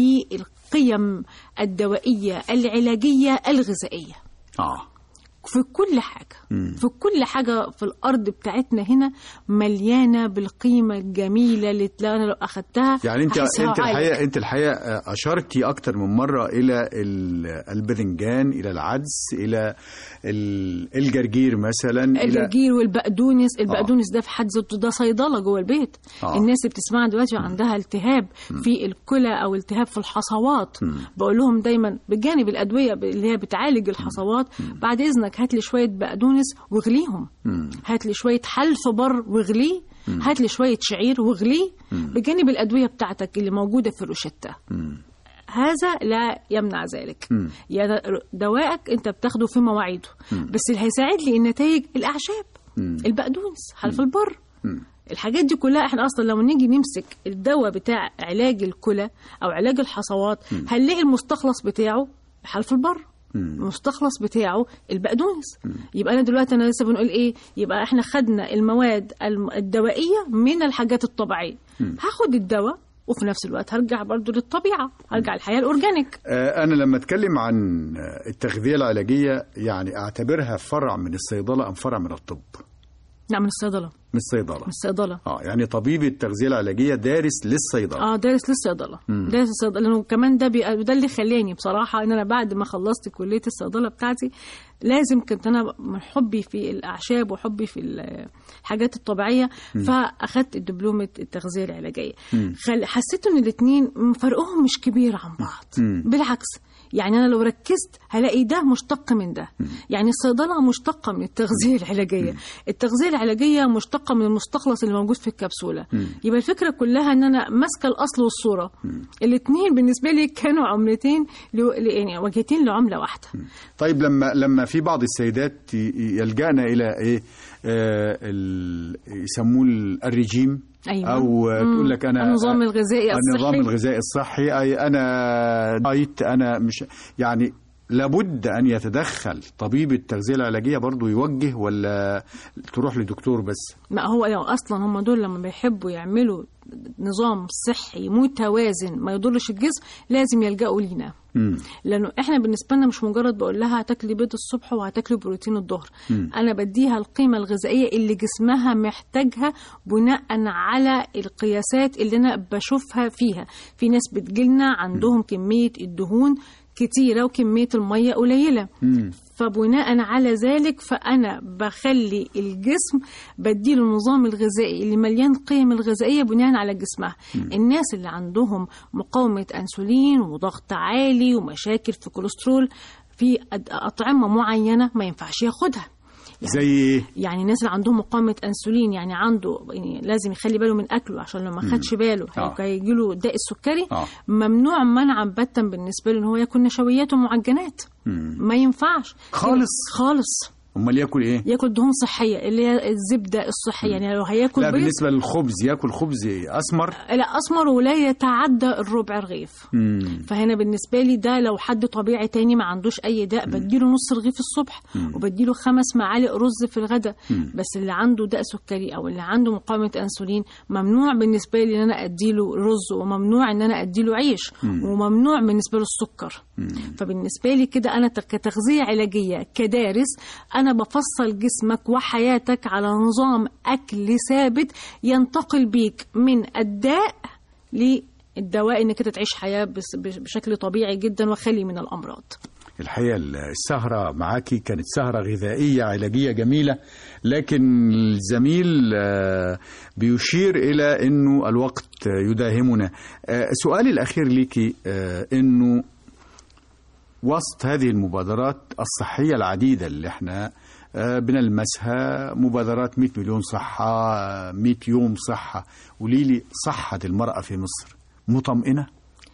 بالقيم الدوائية العلاجية الغذائية آه في كل حاجة في كل حاجة في الأرض بتاعتنا هنا مليانة بالقيمة الجميلة اللي تلاقي أنا لو أخدتها يعني انت أحسها انت عالية. الحقيقه انت الحقيقه اشرتي اكتر من مره الى ال- الباذنجان الى العدس الى ال- الجرجير مثلا الى الجرجير والبقدونس البقدونس ده في حد ذاته ده صيدله جوه البيت آه. الناس اللي بتسمعنا دلوقتي عندها التهاب في الكلى او التهاب في الحصوات بقول لهم دايما بجانب الادويه اللي هي بتعالج الحصوات بعد اذنك هات لي شويه بقدونس واغليهم هات لي شويه حلف بر واغليه هات لي شويه شعير واغليه بجانب الادويه بتاعتك اللي موجوده في الروشته هذا لا يمنع ذلك مم. يعني دوائك انت بتاخده في مواعيده بس اللي هيساعد لي النتائج الاعشاب مم. البقدونس حلف البر مم. الحاجات دي كلها احنا اصلا لو نيجي نمسك الدواء بتاع علاج الكلى او علاج الحصوات هنلاقي المستخلص بتاعه حلف البر المستخلص بتاعه البقدونس يبقى انا دلوقتي انا لسه بنقول ايه يبقى احنا خدنا المواد الم- الدوائيه من الحاجات الطبيعيه هاخد الدواء وفي نفس الوقت هرجع برضو للطبيعه هرجع الحياه الاورجانيك آه، أنا لما أتكلم عن آه، التغذية العلاجية يعني أعتبرها فرع من الصيدلة أم فرع من الطب لا من الصيدله من الصيدلة من الصيدله اه يعني طبيب التغذية العلاجية دارس للصيدلة اه دارس للصيدله دارس الصيدله لانه كمان ده بي... ده اللي خلاني بصراحه ان انا بعد ما خلصت كليه الصيدله بتاعتي لازم كنت انا من حبي في الاعشاب وحبي في ال- الحاجات الطبيعيه فاخدت دبلومه التغذيه العلاجيه خل... حسيت ان الاثنين فرقهم مش كبير عن بعض بالعكس يعني انا لو ركزت هلاقي ده مشتق من ده يعني الصيدله مشتقه من التغذيه العلاجيه التغذيه العلاجيه مشتقه من المستخلص اللي موجود في الكبسوله يبقى الفكره كلها ان انا ماسكه الاصل والصوره الاثنين بالنسبه لي كانوا عملتين ل... ل- يعني وجهتين لعمله واحده طيب لما لما في بعض السيدات ي- يلجأن إلى إيه آه ال- يسموه الرجيم أيوة. أو آه، تقول لك أنا النظام الغذائي النظام الصحي. الغذائي الصحي أي أنا دايت أنا مش يعني لابد أن يتدخل طبيب التغذية العلاجية برضو يوجه ولا تروح لدكتور بس ما هو لو اصلا هم دول لما بيحبوا يعملوا نظام صحي متوازن ما يضرش الجسم لازم يلجأوا لينا مم. لانه احنا بالنسبه لنا مش مجرد بقول لها هتاكلي بيض الصبح وهتاكلي بروتين الظهر انا بديها القيمه الغذائيه اللي جسمها محتاجها بناء على القياسات اللي انا بشوفها فيها في ناس بتجيلنا عندهم كميه الدهون كتيره وكميه الميه قليله فبناء على ذلك فانا بخلي الجسم بديله النظام الغذائي اللي مليان قيم الغذائيه بناء على جسمها الناس اللي عندهم مقاومه انسولين وضغط عالي ومشاكل في كوليسترول في أد- اطعمه معينه ما ينفعش ياخدها زي إيه؟ يعني الناس اللي عندهم مقاومه انسولين يعني عنده يعني لازم يخلي باله من اكله عشان لو ما خدش باله آه. هيجي له داء السكري آه. ممنوع منعا باتا بالنسبه له ان هو ياكل نشويات ومعجنات ما ينفعش خالص؟ خالص أمال ياكل إيه؟ ياكل دهون صحيه اللي هي الزبده الصحيه يعني لو هياكل لا بيض بالنسبة للخبز ياكل خبز أسمر لا اسمر ولا يتعدى الربع رغيف مم. فهنا بالنسبه لي ده لو حد طبيعي تاني ما عندوش اي داء بديله نص رغيف الصبح وبديله خمس معالق رز في الغداء بس اللي عنده داء سكري او اللي عنده مقاومه انسولين ممنوع بالنسبه لي ان انا اديله رز وممنوع ان انا اديله عيش وممنوع بالنسبه له السكر فبالنسبه لي كده انا ت- كتغذيه علاجيه كدارس انا بفصل جسمك وحياتك على نظام اكل ثابت ينتقل بيك من الداء للدواء انك انت تعيش حياه بس- بشكل طبيعي جدا وخالي من الامراض الحقيقة السهرة معاكي كانت سهرة غذائية علاجية جميلة لكن الزميل آه، بيشير إلى أنه الوقت يداهمنا آه، سؤالي الأخير ليكي آه، أنه وسط هذه المبادرات الصحية العديدة اللي احنا آه، بنلمسها مبادرات 100 مليون صحة آه، 100 يوم صحة قولي لي صحة المرأة في مصر مطمئنة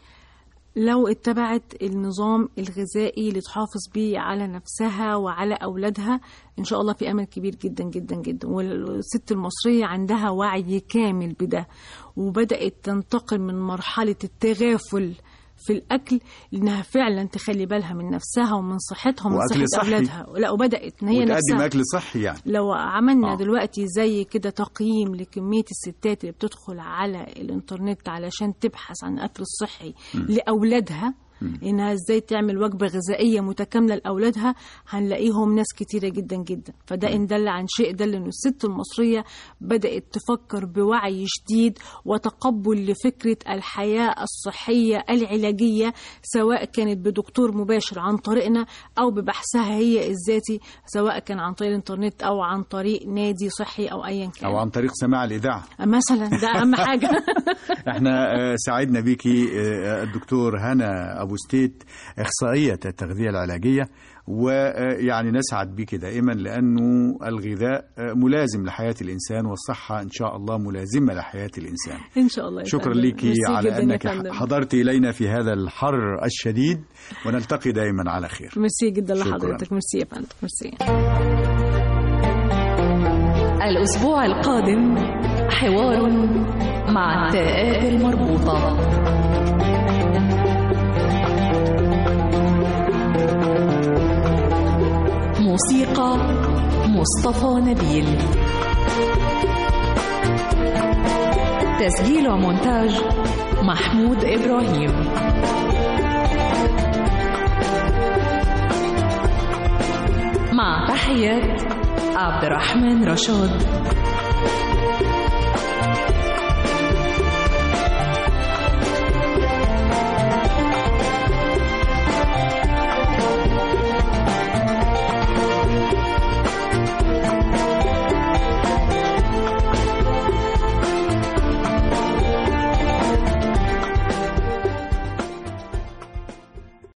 لو اتبعت النظام الغذائي اللي تحافظ بيه على نفسها وعلى أولادها إن شاء الله في أمل كبير جدا جدا جدا والست المصرية عندها وعي كامل بده وبدأت تنتقل من مرحلة التغافل في الأكل لأنها فعلا تخلي بالها من نفسها ومن صحتها ومن وأكل صحة صحي. أولادها لا وبدأت إن هي وتقدم نفسها أكل صحي يعني لو عملنا آه. آه. دلوقتي زي كده تقييم لكمية الستات اللي بتدخل على الانترنت علشان تبحث عن الأكل الصحي لأولادها إنها إزاي تعمل وجبة غذائية متكاملة لأولادها هنلاقيهم ناس كتيرة جدا جدا فده إن دل عن شيء دل إنه الست المصرية بدأت تفكر بوعي شديد وتقبل لفكرة الحياة الصحية العلاجية سواء كانت بدكتور مباشر عن طريقنا أو ببحثها هي الذاتي سواء كان عن طريق الإنترنت أو عن طريق نادي صحي أو أيا كان أو عن طريق سماع الإذاعة مثلا ده أهم حاجة احنا آه، سعدنا بيكي آه، الدكتور هنا ابو ستيت اخصائيه التغذيه العلاجيه ويعني نسعد بك دائما لأنه الغذاء آه، ملازم لحياة الإنسان والصحة إن شاء الله ملازمة لحياة الإنسان ان شاء الله يا شكرا فندم. لك ميرسي على جداً يا أنك فندم. حضرت إلينا في هذا الحر الشديد ونلتقي دائما على خير ميرسي جدا شكراً. لحضرتك ميرسي يا فندم ميرسي الأسبوع القادم حوار مع التاءات المربوطة موسيقى مصطفى نبيل تسجيل ومونتاج محمود إبراهيم مع تحيات عبد الرحمن رشاد